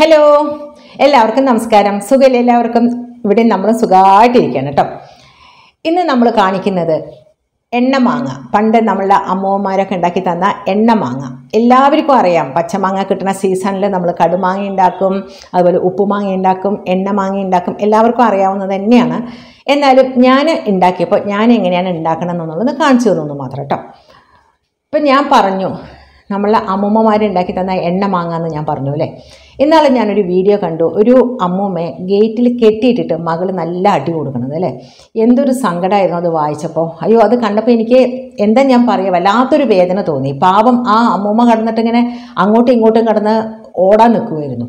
hello എല്ലാവർക്കും നമസ്കാരം സുഖമില്ല എല്ലാവർക്കും ഇവിടെ നമ്മൾ സുഖമായിട്ടിരിക്കുകയാണ് കേട്ടോ ഇന്ന് നമ്മൾ കാണിക്കുന്നത് എണ്ണമാങ്ങ പണ്ട് നമ്മളുടെ അമ്മൂമ്മമാരൊക്കെ ഉണ്ടാക്കി തന്ന എണ്ണമാങ്ങ എല്ലാവർക്കും അറിയാം പച്ചമാങ്ങ കിട്ടുന്ന സീസണിൽ നമ്മൾ കടുമാങ്ങ ഉണ്ടാക്കും അതുപോലെ ഉപ്പുമാങ്ങ ഉണ്ടാക്കും എണ്ണമാങ്ങ ഉണ്ടാക്കും എല്ലാവർക്കും അറിയാവുന്നത് തന്നെയാണ് എന്നാലും ഞാൻ ഉണ്ടാക്കിയപ്പോൾ ഞാൻ എങ്ങനെയാണ് ഉണ്ടാക്കണം എന്നുള്ളത് കാണിച്ചു തന്നു മാത്രം കേട്ടോ ഇപ്പം ഞാൻ പറഞ്ഞു നമ്മളെ അമ്മൂമ്മമാരുണ്ടാക്കി തന്ന എണ്ണ മാങ്ങാന്ന് ഞാൻ പറഞ്ഞു അല്ലേ ഇന്നാളെ ഞാനൊരു വീഡിയോ കണ്ടു ഒരു അമ്മൂമ്മയെ ഗേറ്റിൽ കെട്ടിയിട്ടിട്ട് മകൾ നല്ല അടി കൊടുക്കണത് അല്ലേ എന്തൊരു സങ്കടമായിരുന്നു അത് വായിച്ചപ്പോൾ അയ്യോ അത് കണ്ടപ്പോൾ എനിക്ക് എന്താ ഞാൻ പറയുക വല്ലാത്തൊരു വേദന തോന്നി പാവം ആ അമ്മൂമ്മ കടന്നിട്ട് ഇങ്ങനെ അങ്ങോട്ടും ഇങ്ങോട്ടും കടന്ന് ഓടാൻ നിൽക്കുമായിരുന്നു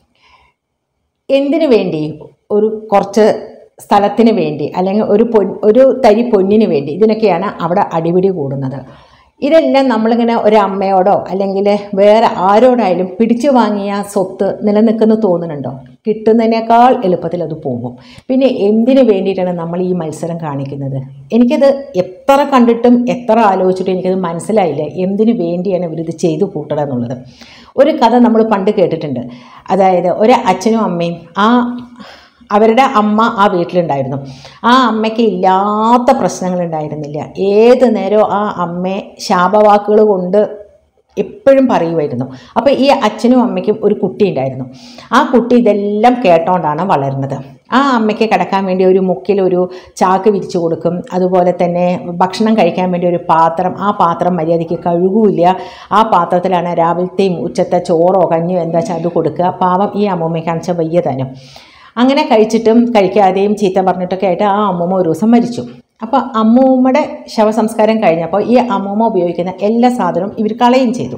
എന്തിനു വേണ്ടി ഒരു കുറച്ച് സ്ഥലത്തിന് വേണ്ടി അല്ലെങ്കിൽ ഒരു പൊൻ ഒരു തരി പൊന്നിന് വേണ്ടി ഇതിനൊക്കെയാണ് അവിടെ അടിപിടി കൂടുന്നത് ഇതെല്ലാം നമ്മളിങ്ങനെ ഒരു അമ്മയോടോ അല്ലെങ്കിൽ വേറെ ആരോടായാലും പിടിച്ചു വാങ്ങിയ സ്വത്ത് നിലനിൽക്കുന്നു തോന്നുന്നുണ്ടോ കിട്ടുന്നതിനേക്കാൾ എളുപ്പത്തിൽ അത് പോകും പിന്നെ എന്തിനു വേണ്ടിയിട്ടാണ് നമ്മൾ ഈ മത്സരം കാണിക്കുന്നത് എനിക്കത് എത്ര കണ്ടിട്ടും എത്ര ആലോചിച്ചിട്ടും എനിക്കത് മനസ്സിലായില്ല എന്തിനു വേണ്ടിയാണ് ഇവരിത് ചെയ്തു കൂട്ടണം എന്നുള്ളത് ഒരു കഥ നമ്മൾ പണ്ട് കേട്ടിട്ടുണ്ട് അതായത് ഒരു അച്ഛനും അമ്മയും ആ അവരുടെ അമ്മ ആ വീട്ടിലുണ്ടായിരുന്നു ആ അമ്മയ്ക്ക് ഇല്ലാത്ത പ്രശ്നങ്ങൾ ഉണ്ടായിരുന്നില്ല ഏത് നേരവും ആ അമ്മയെ ശാപവാക്കുകൾ കൊണ്ട് എപ്പോഴും പറയുമായിരുന്നു അപ്പോൾ ഈ അച്ഛനും അമ്മയ്ക്കും ഒരു കുട്ടി ഉണ്ടായിരുന്നു ആ കുട്ടി ഇതെല്ലാം കേട്ടോണ്ടാണ് വളരുന്നത് ആ അമ്മയ്ക്ക് കിടക്കാൻ വേണ്ടി ഒരു മുക്കിൽ ഒരു ചാക്ക് വിരിച്ചു കൊടുക്കും അതുപോലെ തന്നെ ഭക്ഷണം കഴിക്കാൻ വേണ്ടി ഒരു പാത്രം ആ പാത്രം മര്യാദയ്ക്ക് കഴുകൂല ആ പാത്രത്തിലാണ് രാവിലത്തെയും ഉച്ചത്തെ ചോറോ കഞ്ഞിയോ എന്താ വെച്ചാൽ അത് കൊടുക്കുക പാവം ഈ അമ്മൂമ്മയ്ക്കാണെന്ന് വെച്ചാൽ വയ്യ തനും അങ്ങനെ കഴിച്ചിട്ടും കഴിക്കാതെയും ചീത്ത പറഞ്ഞിട്ടൊക്കെ ആയിട്ട് ആ അമ്മൂമ്മ ഒരു ദിവസം മരിച്ചു അപ്പോൾ അമ്മൂമ്മയുടെ ശവസംസ്കാരം കഴിഞ്ഞപ്പോൾ ഈ അമ്മൂമ്മ ഉപയോഗിക്കുന്ന എല്ലാ സാധനവും ഇവർ കളയും ചെയ്തു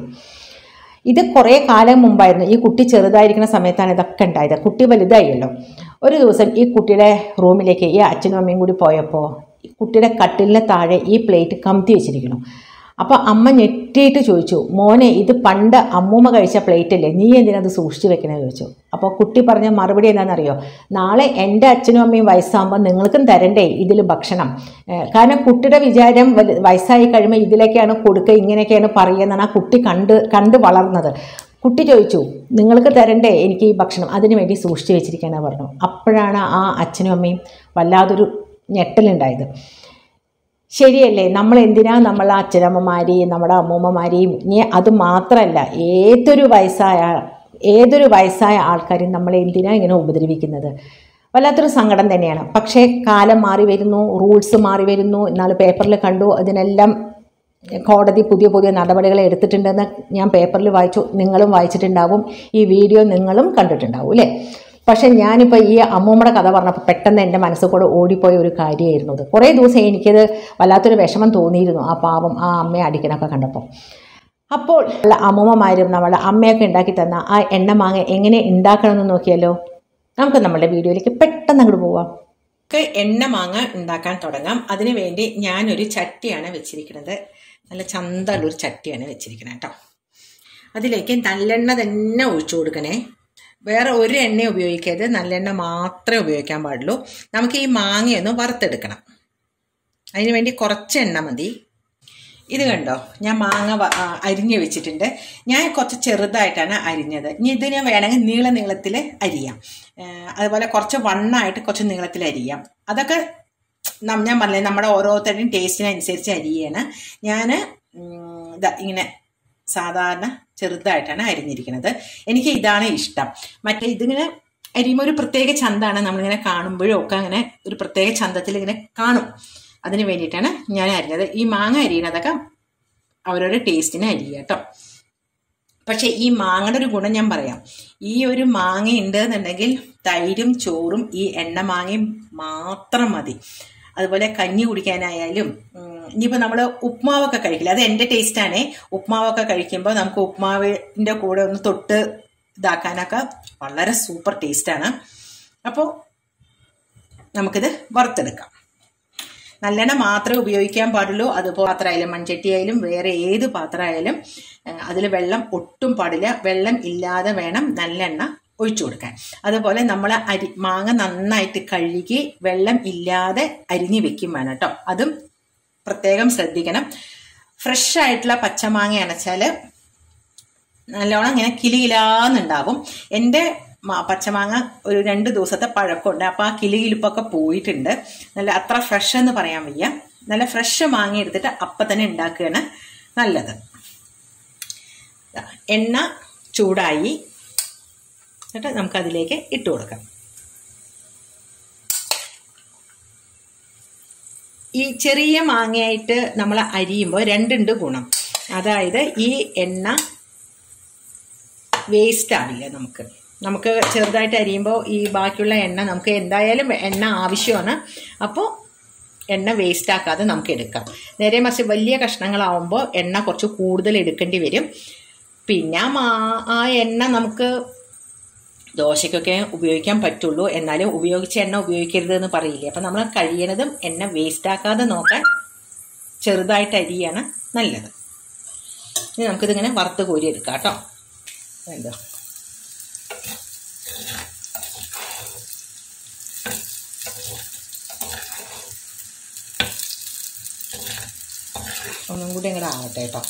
ഇത് കുറേ കാലം മുമ്പായിരുന്നു ഈ കുട്ടി ചെറുതായിരിക്കുന്ന സമയത്താണ് ഇതൊക്കെ ഉണ്ടായത് കുട്ടി വലുതായല്ലോ ഒരു ദിവസം ഈ കുട്ടിയുടെ റൂമിലേക്ക് ഈ അച്ഛനും അമ്മയും കൂടി പോയപ്പോൾ ഈ കുട്ടിയുടെ കട്ടിലിന് താഴെ ഈ പ്ലേറ്റ് കമത്തി വെച്ചിരിക്കുന്നു അപ്പോൾ അമ്മ ഞെട്ടിയിട്ട് ചോദിച്ചു മോനെ ഇത് പണ്ട് അമ്മൂമ്മ കഴിച്ച പ്ലേറ്റ് അല്ലേ നീ എന്തിനത് സൂക്ഷിച്ചു വെക്കണമെന്ന് ചോദിച്ചു അപ്പോൾ കുട്ടി പറഞ്ഞ മറുപടി എന്താണെന്നറിയോ നാളെ എൻ്റെ അച്ഛനും അമ്മയും വയസ്സാകുമ്പോൾ നിങ്ങൾക്കും തരണ്ടേ ഇതിൽ ഭക്ഷണം ഏഹ് കാരണം കുട്ടിയുടെ വിചാരം വലു വയസ്സായി കഴിയുമ്പോൾ ഇതിലേക്കാണ് കൊടുക്കുക ഇങ്ങനെയൊക്കെയാണ് പറയുക എന്നാണ് ആ കുട്ടി കണ്ട് കണ്ട് വളർന്നത് കുട്ടി ചോദിച്ചു നിങ്ങൾക്ക് തരണ്ടേ എനിക്ക് ഈ ഭക്ഷണം അതിനു വേണ്ടി സൂക്ഷിച്ചു വെച്ചിരിക്കാനാണ് പറഞ്ഞു അപ്പോഴാണ് ആ അച്ഛനും അമ്മയും വല്ലാതൊരു ഞെട്ടലുണ്ടായത് ശരിയല്ലേ നമ്മൾ എന്തിനാ നമ്മൾ അച്ഛനമ്മമാരെയും നമ്മുടെ അമ്മൂമ്മമാരെയും ഇനി അത് മാത്രമല്ല ഏതൊരു വയസ്സായ ഏതൊരു വയസ്സായ ആൾക്കാരെയും നമ്മൾ എന്തിനാ ഇങ്ങനെ ഉപദ്രവിക്കുന്നത് വല്ലാത്തൊരു സങ്കടം തന്നെയാണ് പക്ഷേ കാലം മാറി വരുന്നു റൂൾസ് മാറി വരുന്നു എന്നാൽ പേപ്പറിൽ കണ്ടു അതിനെല്ലാം കോടതി പുതിയ പുതിയ നടപടികൾ എടുത്തിട്ടുണ്ടെന്ന് ഞാൻ പേപ്പറിൽ വായിച്ചു നിങ്ങളും വായിച്ചിട്ടുണ്ടാവും ഈ വീഡിയോ നിങ്ങളും കണ്ടിട്ടുണ്ടാവും അല്ലേ പക്ഷെ ഞാനിപ്പോൾ ഈ അമ്മൂമ്മയുടെ കഥ പറഞ്ഞപ്പോൾ പെട്ടെന്ന് എൻ്റെ മനസ്സിൽ കൂടെ ഓടിപ്പോയ ഒരു കാര്യമായിരുന്നു അത് കുറേ ദിവസം എനിക്കത് വല്ലാത്തൊരു വിഷമം തോന്നിയിരുന്നു ആ പാവം ആ അമ്മയെ അടിക്കണമൊക്കെ കണ്ടപ്പോൾ അപ്പോൾ ഉള്ള അമ്മൂമ്മമാരും നമ്മളെ അമ്മയൊക്കെ ഉണ്ടാക്കി തന്ന ആ എണ്ണ മാങ്ങ എങ്ങനെ ഉണ്ടാക്കണമെന്ന് നോക്കിയാലോ നമുക്ക് നമ്മുടെ വീഡിയോയിലേക്ക് പെട്ടെന്ന് അങ്ങോട്ട് പോവാം നമുക്ക് എണ്ണ മാങ്ങ ഉണ്ടാക്കാൻ തുടങ്ങാം അതിനു വേണ്ടി ഞാനൊരു ചട്ടിയാണ് വെച്ചിരിക്കുന്നത് നല്ല ചന്തമുള്ളൊരു ചട്ടിയാണ് വെച്ചിരിക്കുന്നത് കേട്ടോ അതിലേക്ക് നല്ലെണ്ണ തന്നെ ഒഴിച്ചു കൊടുക്കണേ വേറെ ഒരു എണ്ണ ഉപയോഗിക്കരുത് നല്ലെണ്ണ മാത്രമേ ഉപയോഗിക്കാൻ പാടുള്ളൂ നമുക്ക് ഈ മാങ്ങയൊന്ന് വറുത്തെടുക്കണം അതിന് വേണ്ടി കുറച്ച് എണ്ണ മതി ഇത് കണ്ടോ ഞാൻ മാങ്ങ വ- ആ, അരിഞ്ഞ് വെച്ചിട്ടുണ്ട് ഞാൻ കുറച്ച് ചെറുതായിട്ടാണ് അരിഞ്ഞത് ഇനി ഇതിന് വേണമെങ്കിൽ നീള നീളത്തിൽ അരിയാം ഏ, അതുപോലെ കുറച്ച് വണ്ണമായിട്ട് കുറച്ച് നീളത്തിൽ അരിയാം അതൊക്കെ നം- ഞാൻ പറഞ്ഞില്ലേ നമ്മുടെ ഓരോരുത്തരുടെയും ടേസ്റ്റിനനുസരിച്ച് അരിയാണ് ഞാൻ ഇതാ ഇങ്ങനെ സാധാരണ ചെറുതായിട്ടാണ് അരിഞ്ഞിരിക്കുന്നത് എനിക്ക് ഇതാണ് ഇഷ്ടം മറ്റേ ഇതിങ്ങനെ അരിയുമ്പോൾ ഒരു പ്രത്യേക ചന്താണ് നമ്മളിങ്ങനെ കാണുമ്പോഴും ഒക്കെ അങ്ങനെ ഒരു പ്രത്യേക ചന്തത്തിൽ ഇങ്ങനെ കാണും അതിന് വേണ്ടിയിട്ടാണ് ഞാൻ അരിഞ്ഞത് ഈ മാങ്ങ അരിയണതൊക്കെ അവരവരുടെ ടേസ്റ്റിന് അരിയുക കേട്ടോ പക്ഷെ ഈ മാങ്ങയുടെ ഒരു ഗുണം ഞാൻ പറയാം ഈ ഒരു മാങ്ങ ഉണ്ട് എന്നുണ്ടെങ്കിൽ തൈരും ചോറും ഈ എണ്ണ മാങ്ങയും മാത്രം മതി അതുപോലെ കഞ്ഞി കുടിക്കാനായാലും ഉം, ഇനിയിപ്പോൾ നമ്മൾ ഉപ്മാവൊക്കെ കഴിക്കില്ല അത് എൻ്റെ ടേസ്റ്റാണേ ഉപ്മാവൊക്കെ കഴിക്കുമ്പോൾ നമുക്ക് ഉപ്മാവിൻ്റെ കൂടെ ഒന്ന് തൊട്ട് ഇതാക്കാനൊക്കെ വളരെ സൂപ്പർ ടേസ്റ്റാണ് അപ്പോൾ നമുക്കിത് വറുത്തെടുക്കാം നല്ലെണ്ണ മാത്രമേ ഉപയോഗിക്കാൻ പാടുള്ളൂ അതുപോലെ പാത്രമായാലും മൺചട്ടിയായാലും വേറെ ഏത് പാത്രമായാലും അതിൽ വെള്ളം ഒട്ടും പാടില്ല വെള്ളം ഇല്ലാതെ വേണം നല്ലെണ്ണ ഒഴിച്ചു കൊടുക്കാൻ അതുപോലെ നമ്മൾ അരി മാങ്ങ നന്നായിട്ട് കഴുകി വെള്ളം ഇല്ലാതെ അരിഞ്ഞു വെക്കും വേണം കേട്ടോ അതും പ്രത്യേകം ശ്രദ്ധിക്കണം ഫ്രഷ് ആയിട്ടുള്ള പച്ചമാങ്ങ അണച്ചാൽ നല്ലോണം ഇങ്ങനെ കിലുകിലാന്നുണ്ടാവും എൻ്റെ മ- പച്ചമാങ്ങ ഒരു രണ്ട് ദിവസത്തെ പഴക്കമുണ്ട് അപ്പോൾ ആ കിലുകിലിപ്പൊക്കെ പോയിട്ടുണ്ട് നല്ല അത്ര ഫ്രഷ് എന്ന് പറയാൻ വയ്യ നല്ല ഫ്രഷ് മാങ്ങ എടുത്തിട്ട് അപ്പം തന്നെ ഉണ്ടാക്കുകയാണ് നല്ലത് ദാ, എണ്ണ ചൂടായി എന്നിട്ട് നമുക്കതിലേക്ക് ഇട്ട് കൊടുക്കാം ഈ ചെറിയ മാങ്ങയായിട്ട് നമ്മൾ അരിയുമ്പോൾ രണ്ടുണ്ട് ഗുണം അതായത് ഈ എണ്ണ വേസ്റ്റ് ആവില്ല നമുക്ക് നമുക്ക് ചെറുതായിട്ട് അരിയുമ്പോൾ ഈ ബാക്കിയുള്ള എണ്ണ നമുക്ക് എന്തായാലും എണ്ണ ആവശ്യമാണ് അപ്പോൾ എണ്ണ വേസ്റ്റ് ആക്കാതെ നമുക്ക് എടുക്കാം നേരെ മറിച്ച് വലിയ കഷ്ണങ്ങളാവുമ്പോൾ എണ്ണ കുറച്ച് കൂടുതൽ എടുക്കേണ്ടി വരും പിന്നെ ആ മാ- ആ എണ്ണ നമുക്ക് ദോശയ്ക്കൊക്കെ ഉപയോഗിക്കാൻ പറ്റുള്ളൂ എന്നാലും ഉപയോഗിച്ച എണ്ണ ഉപയോഗിക്കരുത് എന്ന് പറയില്ലേ അപ്പം നമ്മൾ കഴിയണതും എണ്ണ വേസ്റ്റ് ആക്കാതെ നോക്കാൻ ചെറുതായിട്ട് അരിയാണ് നല്ലത് ഇനി നമുക്കിതിങ്ങനെ വറുത്ത് കോരി എടുക്കാം കേട്ടോ എന്താ ഒന്നും കൂടി ഇങ്ങോട്ട് ആവട്ടെ കേട്ടോ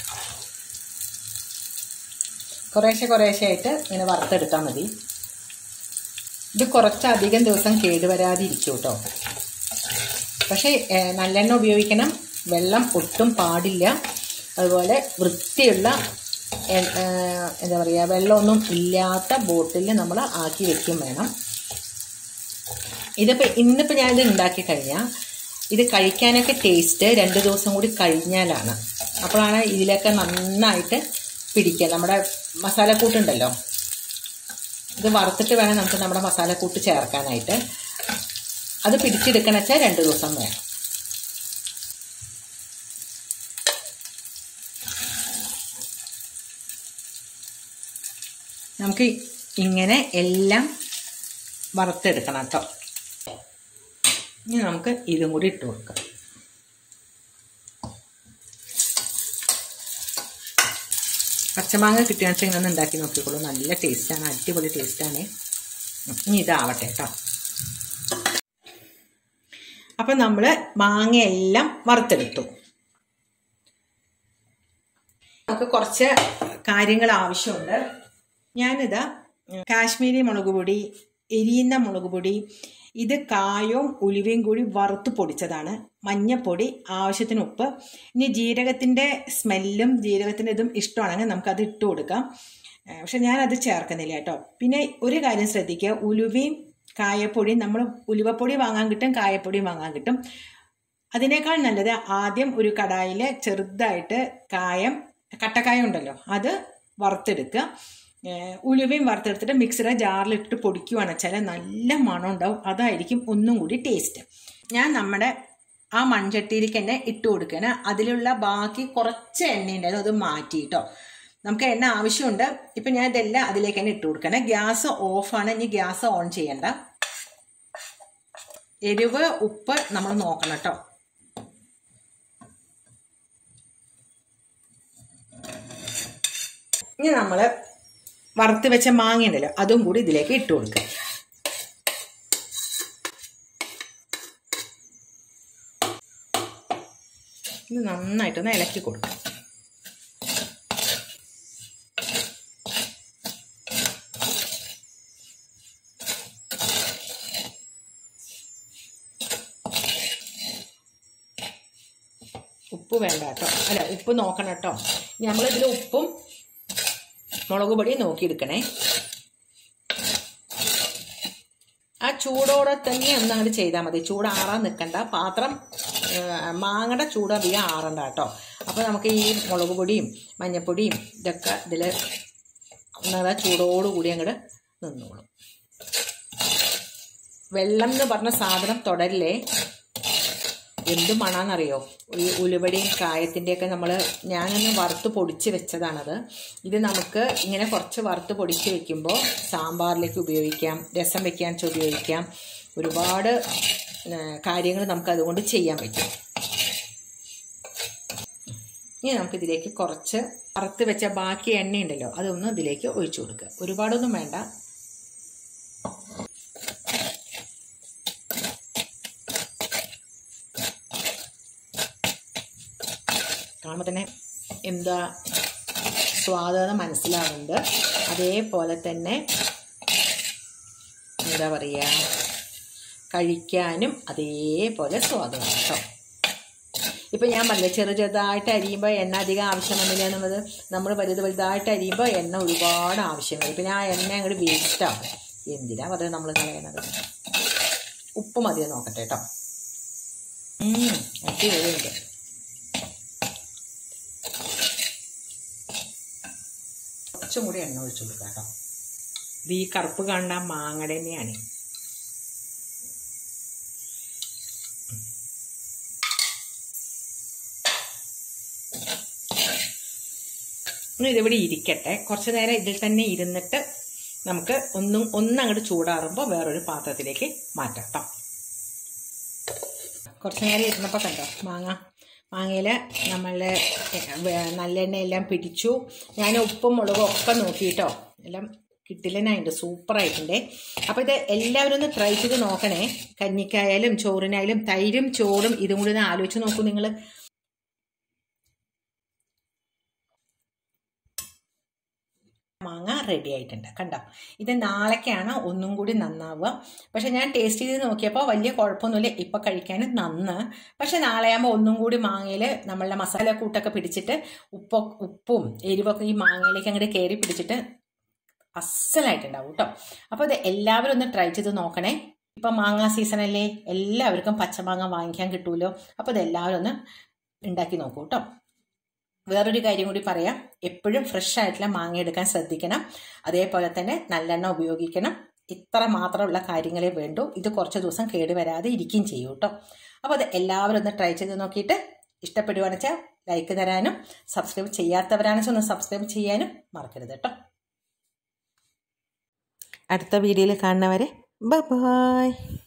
കുറേശ്ശെ കുറേശ്ശെ ആയിട്ട് ഇങ്ങനെ വറുത്തെടുത്താൽ മതി ഇത് കുറച്ചധികം ദിവസം കേടുവരാതിരിക്കും കേട്ടോ പക്ഷേ ഏഹ്, നല്ലെണ്ണ ഉപയോഗിക്കണം വെള്ളം ഒട്ടും പാടില്ല അതുപോലെ വൃത്തിയുള്ള എ- ഏഹ്, എന്താ പറയുക വെള്ളമൊന്നും ഇല്ലാത്ത ബോട്ടിൽ നമ്മൾ ആക്കി വെക്കും വേണം ഇതിപ്പോൾ ഇന്നിപ്പോൾ ഞാനിത് ഉണ്ടാക്കി കഴിഞ്ഞാൽ ഇത് കഴിക്കാനൊക്കെ ടേസ്റ്റ് രണ്ട് ദിവസം കൂടി കഴിഞ്ഞാലാണ് അപ്പോഴാണ് ഇതിലൊക്കെ നന്നായിട്ട് പിടിക്കുക നമ്മുടെ മസാലക്കൂട്ടുണ്ടല്ലോ ഇത് വറുത്തിട്ട് വേണം നമുക്ക് നമ്മുടെ മസാലക്കൂട്ട് ചേർക്കാനായിട്ട് അത് പിടിച്ചെടുക്കണ വെച്ചാൽ രണ്ട് ദിവസം വേണം നമുക്ക് ഇങ്ങനെ എല്ലാം വറുത്തെടുക്കണം കേട്ടോ ഇനി നമുക്ക് ഇതും കൂടി ഇട്ട് കൊടുക്കാം പച്ചമാങ്ങ കിട്ടിയാൽ വെച്ചാൽ ഇങ്ങനെ ഒന്ന് ഉണ്ടാക്കി നോക്കിക്കോളൂ നല്ല ടേസ്റ്റാണ് അടിപൊളി ടേസ്റ്റാണ് ഇനി ഇതാവട്ടെ കേട്ടോ അപ്പം നമ്മൾ മാങ്ങയെല്ലാം വറുത്തെടുത്തു നമുക്ക് കുറച്ച് കാര്യങ്ങൾ ആവശ്യമുണ്ട് ഞാനിത് കാശ്മീരി മുളക് പൊടി എരിയുന്ന മുളക് പൊടി ഇത് കായവും ഉലുവയും കൂടി വറുത്ത് പൊടിച്ചതാണ് മഞ്ഞപ്പൊടി ആവശ്യത്തിന് ഉപ്പ് ഇനി ജീരകത്തിൻ്റെ സ്മെല്ലും ജീരകത്തിൻ്റെ ഇതും ഇഷ്ടമാണെങ്കിൽ നമുക്കത് ഇട്ട് കൊടുക്കാം ഏഹ് പക്ഷെ ഞാനത് ചേർക്കുന്നില്ല കേട്ടോ പിന്നെ ഒരു കാര്യം ശ്രദ്ധിക്കുക ഉലുവയും കായപ്പൊടിയും നമ്മൾ ഉലുവപ്പൊടി വാങ്ങാൻ കിട്ടും കായപ്പൊടിയും വാങ്ങാൻ കിട്ടും അതിനേക്കാൾ നല്ലത് ആദ്യം ഒരു കടായിൽ ചെറുതായിട്ട് കായം കട്ടക്കായം ഉണ്ടല്ലോ അത് വറുത്തെടുക്കുക ഏഹ് ഉലുവയും വറുത്തെടുത്തിട്ട് മിക്സിയുടെ ജാറിലിട്ട് പൊടിക്കുവാണെന്ന് വെച്ചാൽ നല്ല മണം ഉണ്ടാവും അതായിരിക്കും ഒന്നും കൂടി ടേസ്റ്റ് ഞാൻ നമ്മുടെ ആ മൺചട്ടിയിലേക്ക് തന്നെ ഇട്ട് കൊടുക്കുകയാണ് അതിലുള്ള ബാക്കി കുറച്ച് എണ്ണ ഉണ്ടായിരുന്നു അത് മാറ്റിയിട്ടോ നമുക്ക് എണ്ണ ആവശ്യമുണ്ട് ഇപ്പം ഞാൻ ഇതെല്ലാം അതിലേക്ക് തന്നെ ഇട്ട് കൊടുക്കണം ഗ്യാസ് ഓഫാണ് ഇനി ഗ്യാസ് ഓൺ ചെയ്യണ്ട എരിവ് ഉപ്പ് നമ്മൾ നോക്കണം കേട്ടോ ഇനി നമ്മൾ വറുത്ത് വെച്ച മാങ്ങ ഉണ്ടല്ലോ അതും കൂടി ഇതിലേക്ക് ഇട്ട് കൊടുക്കുക ഇത് നന്നായിട്ടൊന്ന് ഇളക്കി കൊടുക്കുക ഉപ്പ് വേണ്ട കേട്ടോ അല്ല ഉപ്പ് നോക്കണം കേട്ടോ നമ്മളിതിൽ ഉപ്പും മുളക് പൊടിയും നോക്കിയെടുക്കണേ ആ ചൂടോടെ തന്നെ ഒന്ന് അങ്ങോട്ട് ചെയ്താൽ മതി ചൂടാറാൻ നിൽക്കണ്ട പാത്രം ഏഹ്, മാങ്ങയുടെ ചൂട് അധികം ആറണ്ട കേട്ടോ അപ്പോൾ നമുക്ക് ഈ മുളക് പൊടിയും മഞ്ഞപ്പൊടിയും ഇതൊക്കെ ഇതിൽ ഒന്നാ ചൂടോടുകൂടി അങ്ങോട്ട് നിന്നോളും വെള്ളം എന്ന് പറഞ്ഞ സാധനം തുടരില്ലേ എന്ത് മണാന്നറിയോ ഈ ഉലുവടിയും കായത്തിൻ്റെയൊക്കെ നമ്മൾ ഞാനൊന്ന് വറുത്ത് പൊടിച്ച് വെച്ചതാണത് ഇത് നമുക്ക് ഇങ്ങനെ കുറച്ച് വറുത്ത് പൊടിച്ച് വെക്കുമ്പോൾ സാമ്പാറിലേക്ക് ഉപയോഗിക്കാം രസം വെക്കാൻ വെച്ചാൽ ഉപയോഗിക്കാം ഒരുപാട് കാര്യങ്ങൾ നമുക്ക് അതുകൊണ്ട് ചെയ്യാൻ പറ്റും ഇനി നമുക്കിതിലേക്ക് കുറച്ച് വറുത്ത് വെച്ച ബാക്കി എണ്ണയുണ്ടല്ലോ അതൊന്ന് ഇതിലേക്ക് ഒഴിച്ചു കൊടുക്കുക ഒരുപാടൊന്നും വേണ്ട കാണുമ്പോൾ തന്നെ എന്താ സ്വാദെന്ന് മനസ്സിലാവുന്നുണ്ട് അതേപോലെ തന്നെ എന്താ പറയുക കഴിക്കാനും അതേപോലെ സ്വാദമാണ് കേട്ടോ ഇപ്പം ഞാൻ പറഞ്ഞില്ലേ ചെറു ചെറുതായിട്ട് അരിയുമ്പോൾ എണ്ണ അധികം ആവശ്യം വന്നില്ല എന്നുള്ളത് നമ്മൾ വലുത് വലുതായിട്ട് അരിയുമ്പോൾ എണ്ണ ഒരുപാട് ആവശ്യം വരും പിന്നെ ആ എണ്ണ അങ്ങോട്ട് വേസ്റ്റാവും എന്തിനാ പറയുക നമ്മൾ കളയണത് ഉപ്പ് മതിയോ നോക്കട്ടെ കേട്ടോ അടിപൊളിയുണ്ട് കുറച്ചും കൂടി എണ്ണ ഒഴിച്ചു കൊടുക്കാം കേട്ടോ ഇത് ഈ കറുപ്പ് കാണുന്ന മാങ്ങയുടെ തന്നെയാണ് ഇനി ഇതിവിടെ ഇരിക്കട്ടെ കുറച്ച് നേരം ഇതിൽ തന്നെ ഇരുന്നിട്ട് നമുക്ക് ഒന്നും ഒന്നങ്ങോട്ട് ചൂടാറുമ്പോൾ വേറൊരു പാത്രത്തിലേക്ക് മാറ്റാം കേട്ടോ കുറച്ച് നേരം ഇരുന്നപ്പോൾ കണ്ടോ മാങ്ങ മാങ്ങയിൽ നമ്മൾ നല്ലെണ്ണയെല്ലാം പിടിച്ചു ഞാൻ ഉപ്പും മുളകും ഒക്കെ നോക്കിയിട്ടോ എല്ലാം കിട്ടില്ലനായിട്ടുണ്ട് സൂപ്പറായിട്ടുണ്ട് അപ്പോൾ ഇത് എല്ലാവരും ഒന്ന് ട്രൈ ചെയ്ത് നോക്കണേ കഞ്ഞിക്കായാലും ചോറിനായാലും തൈരും ചോറും ഇതും കൂടി ഒന്ന് ആലോചിച്ച് നോക്കൂ നിങ്ങൾ മാങ്ങ റെഡി ആയിട്ടുണ്ട് കണ്ടോ ഇത് നാളേക്കാണ് ഒന്നും കൂടി നന്നാവുക പക്ഷെ ഞാൻ ടേസ്റ്റ് ചെയ്ത് നോക്കിയപ്പോൾ വലിയ കുഴപ്പമൊന്നുമില്ല ഇപ്പം കഴിക്കാൻ നന്ന് പക്ഷെ നാളെയാകുമ്പോൾ ഒന്നും കൂടി മാങ്ങയിൽ നമ്മളുടെ മസാല കൂട്ടൊക്കെ പിടിച്ചിട്ട് ഉപ്പ് ഉപ്പും എരിവൊക്കെ ഈ മാങ്ങയിലേക്ക് അങ്ങോട്ട് കയറി പിടിച്ചിട്ട് അസലായിട്ടുണ്ടാവും കേട്ടോ അപ്പോൾ ഇത് എല്ലാവരും ഒന്ന് ട്രൈ ചെയ്ത് നോക്കണേ ഇപ്പം മാങ്ങ സീസണല്ലേ എല്ലാവർക്കും പച്ചമാങ്ങ വാങ്ങിക്കാൻ കിട്ടുമല്ലോ അപ്പോൾ ഇത് എല്ലാവരും ഒന്ന് ഉണ്ടാക്കി നോക്കൂ കേട്ടോ വേറൊരു കാര്യം കൂടി പറയാം എപ്പോഴും ഫ്രഷ് ആയിട്ടുള്ള മാങ്ങ എടുക്കാൻ ശ്രദ്ധിക്കണം അതേപോലെ തന്നെ നല്ലെണ്ണ ഉപയോഗിക്കണം ഇത്ര മാത്രമുള്ള കാര്യങ്ങളെ വേണ്ടൂ ഇത് കുറച്ച് ദിവസം കേടുവരാതെ ഇരിക്കുകയും ചെയ്യും കേട്ടോ അപ്പോൾ അത് എല്ലാവരും ഒന്ന് ട്രൈ ചെയ്ത് നോക്കിയിട്ട് ഇഷ്ടപ്പെടുവാണെന്ന് വെച്ചാൽ ലൈക്ക് തരാനും സബ്സ്ക്രൈബ് ചെയ്യാത്തവരാണെന്ന് വെച്ചാൽ ഒന്ന് സബ്സ്ക്രൈബ് ചെയ്യാനും മറക്കരുത് കേട്ടോ അടുത്ത വീഡിയോയിൽ കാണുന്നവരെ ബൈ